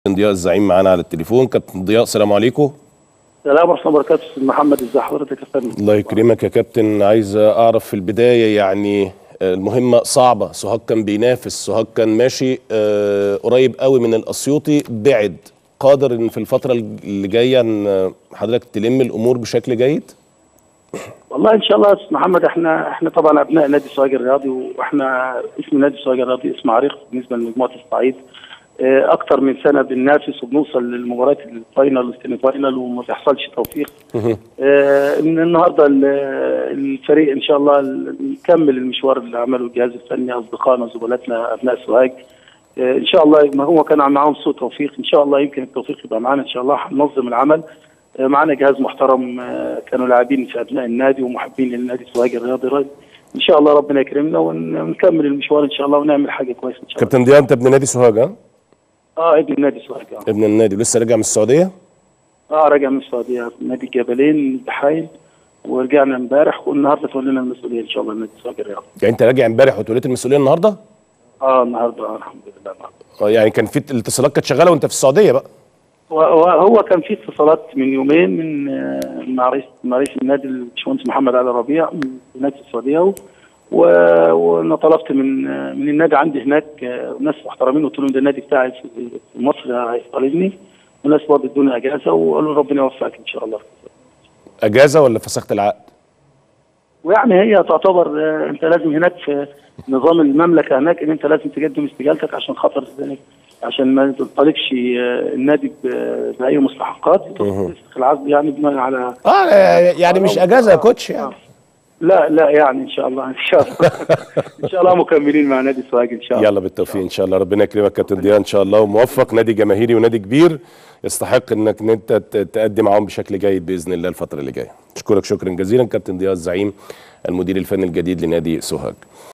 ضياء الزعيم معانا على التليفون كابتن ضياء السلام عليكم السلام ورحمه الله وبركاته استاذ محمد ازي حضرتك يا فندم الله يكرمك يا كابتن عايز اعرف في البدايه يعني المهمه صعبه سوهاج كان بينافس سوهاج كان ماشي آه، قريب قوي من الاسيوطي بعد قادر ان في الفتره اللي جايه ان حضرتك تلم الامور بشكل جيد والله ان شاء الله يا استاذ محمد احنا احنا طبعا ابناء نادي سوهاج الرياضي واحنا اسم نادي سوهاج الرياضي اسم عريق بالنسبه لمجموعه الصعيد اه، اكتر من سنه بننافس وبنوصل للمباريات الفاينل والسيمي فاينل وما بيحصلش توفيق اه، من النهارده ال- الفريق ان شاء الله ال- نكمل المشوار اللي عمله الجهاز الفني اصدقائنا زملاتنا ابناء سوهاج اه، ان شاء الله ما هو كان معاهم سوء توفيق ان شاء الله يمكن التوفيق يبقى معانا ان شاء الله هننظم العمل اه، معانا جهاز محترم اه، كانوا لاعبين في ابناء النادي ومحبين للنادي سوهاج الرياضي ان شاء الله ربنا يكرمنا ون- ونكمل المشوار ان شاء الله ونعمل حاجه كويسه ان شاء الله كابتن ضياء انت ابن نادي سوهاج ها اه ابن النادي سوهاج اه ابن النادي ولسه راجع من السعوديه اه راجع من السعوديه نادي الجبلين بحايل ورجعنا امبارح والنهارده تولينا المسؤوليه ان شاء الله النادي سوهاج الرياضي يعني انت راجع امبارح وتوليت المسؤوليه النهارده اه النهارده آه الحمد لله النهارده اه يعني كان في الاتصالات كانت شغاله وانت في السعوديه بقى وهو كان في اتصالات من يومين من آه، مع رئيس مع رئيس النادي الباشمهندس محمد علي ربيع من نادي السعوديه و- و- وانا طلبت من آه، من النادي عندي هناك آه، ناس محترمين قلت لهم ده النادي بتاعي في في مصر هيطالبني وناس برضه ادوني اجازه وقالوا ربنا يوفقك ان شاء الله اجازه ولا فسخت العقد ويعني هي تعتبر آه، انت لازم هناك في نظام المملكه هناك ان انت لازم تقدم استقالتك عشان خاطر عشان ما تنطلقش آه، النادي ب- باي مستحقات تفسخ العقد يعني بناء على اه يعني مش اجازه يا كوتش يعني لا لا يعني ان شاء الله ان شاء الله ان شاء الله مكملين مع نادي سوهاج ان شاء الله يلا بالتوفيق ان شاء الله ربنا يكرمك كابتن ضياء ان شاء الله وموفق نادي جماهيري ونادي كبير يستحق انك ان انت ت- تأدي معاهم بشكل جيد باذن الله الفتره اللي جايه اشكرك شكرا جزيلا كابتن ضياء الزعيم المدير الفني الجديد لنادي سوهاج